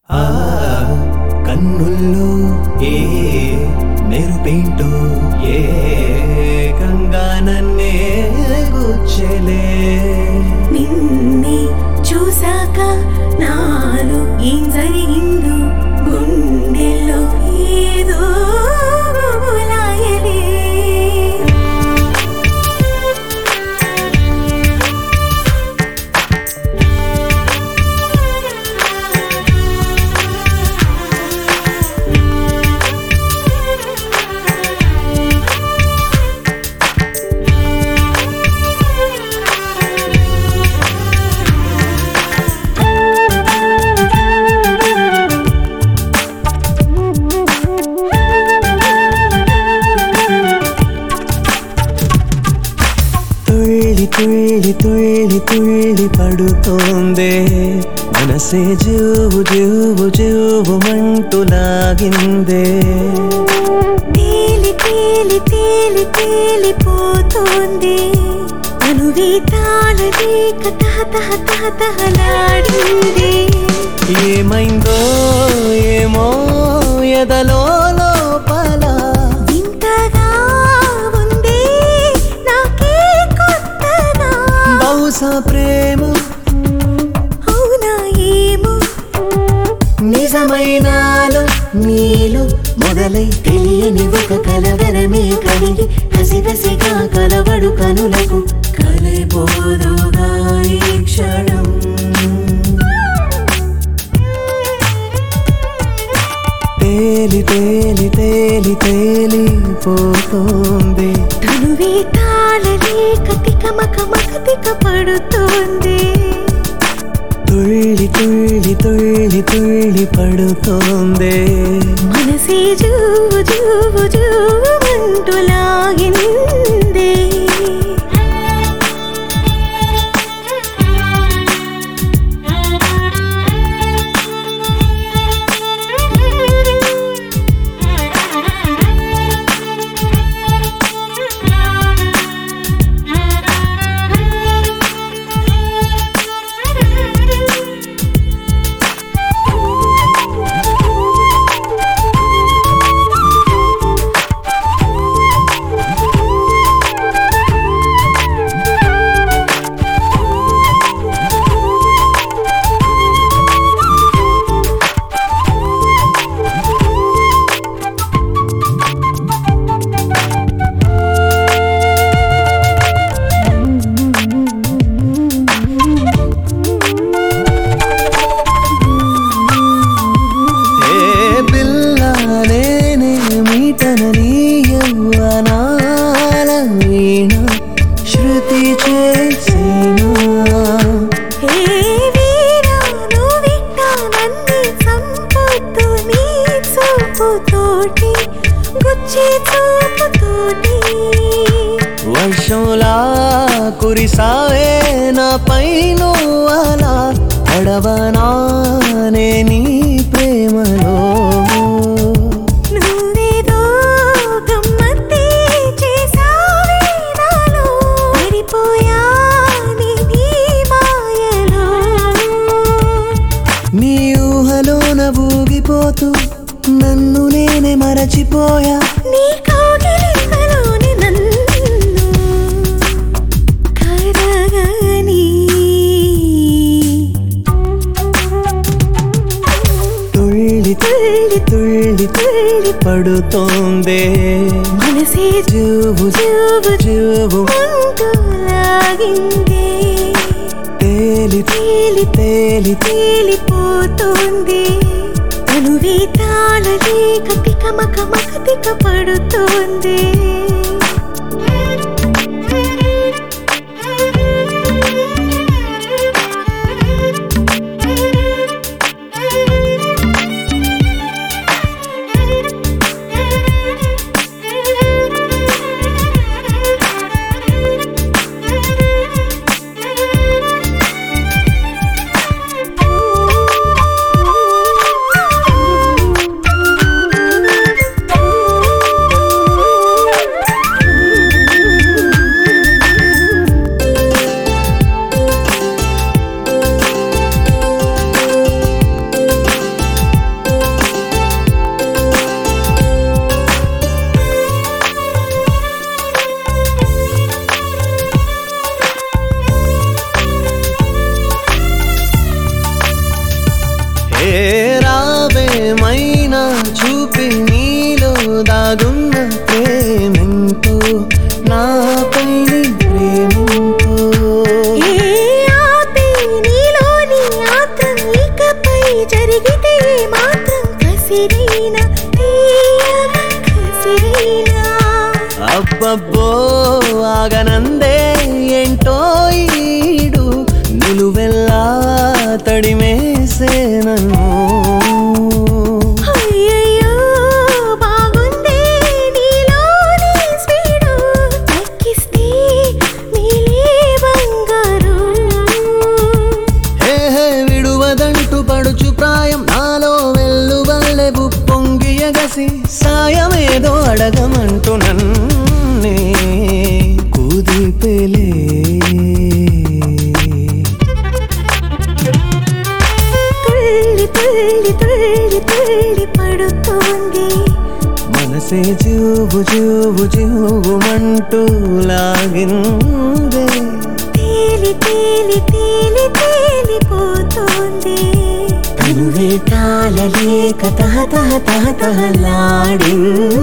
ఆ కన్నుల్లో ఏ మెరుపేంటో ఏ కంగా నన్నే గుచ్చెలే నిన్నే చూసాక నాలో ఏం జరిగిందో గుండెల్లో ఏదో గుబులాయలే తుళ్ళి తుళ్ళి తుళ్ళి తుళ్ళి పడుతోందే మనసే జువు జువు జువు మంటూ లాగిందే తేలి తేలి తేలి తేలిపోతోంది అనువే తాళలేక తహ తహ తహ తహలాడింది ఏమైందో ఏమో ఎదలో లోపల వింతగా ఉంది నాకే కొత్తగా బహుశా ప్రేమ అవునా ఏమో నిజమైనాలో నీలో మొదలై తెలియని ఒక కలవరమే కలిగి కసిగసిగా కలవడు కనులకు కలైపోదుగా ఈ క్షణం తేలి తేలి తేలి తేలి పోతోంది తనువే తాళలేక తికమక మక తిక పడుతోంది తుళ్ళి తుళ్ళి తుళ్ళి తుళ్ళి పడుతోందే మనసే జూవు జూవు జూవంటూ లాగింది ఏ పిల్ల నేనే మీటనని యవ్వనాల వీణ శృతి చేసినా హే వీరా నువ్విట్టా నన్ను చంపుతూ నీ చూపుతోటి గుచ్చి చూపుతోటి వర్షంలా కురిసావే నా పైన అలా అడవనానే నీ ప్రేమలో నువ్వేదో గమ్మత్తే చేసావే నాలో పడిపోయా నీ నీ మాయలో నీ ఊహలోన ఊగిపోతూ నన్ను నేనే మరచిపోయా నీ కౌగిలింతలోని నన్ను కరగని తుళ్ళి తుళ్ళి తుళ్ళి తుళ్ళి పడుతోందే మనసే జువు జూబు జువు అంటూ లాగింది తేలి తేలి తేలి తేలిపోతోంది తనువే తాళలేక తికమక మక తిక పడుతోంది రావేమైనా చూపి నీలో దాగున్న ప్రేమెంతో నాపై నీ ప్రేమంతో ఏ ఆపే నీలోని ఆత్రం ఇకపై జరిగితే మాత్రం కసిరైనా తీయగా కసిరైనా అబ్బబ్బో ఆగనందే ఏంటో ఈడు నిలువెల్లా తడిమేసే నన్ను అయ్యయ్యో బాగుందే నీలోని స్పీడు తగ్గిస్తే నీలే బంగారు హే హే విడువదంటూ పడుచు ప్రాయం నాలో వెల్లువల్లె పొంగి ఎగసి సాయమేదో అడగమంటూ నన్నే కుదిపెలే తుళ్ళి తుళ్ళి తుళ్ళి తుళ్ళి పడుతోంది మనసే జూబు జూబు జూబుమంటూ లాగిందే తేలి తేలి తేలి తేలిపోతోంది తనువే తాళలేక తహ తహ తహ తహలాడిందే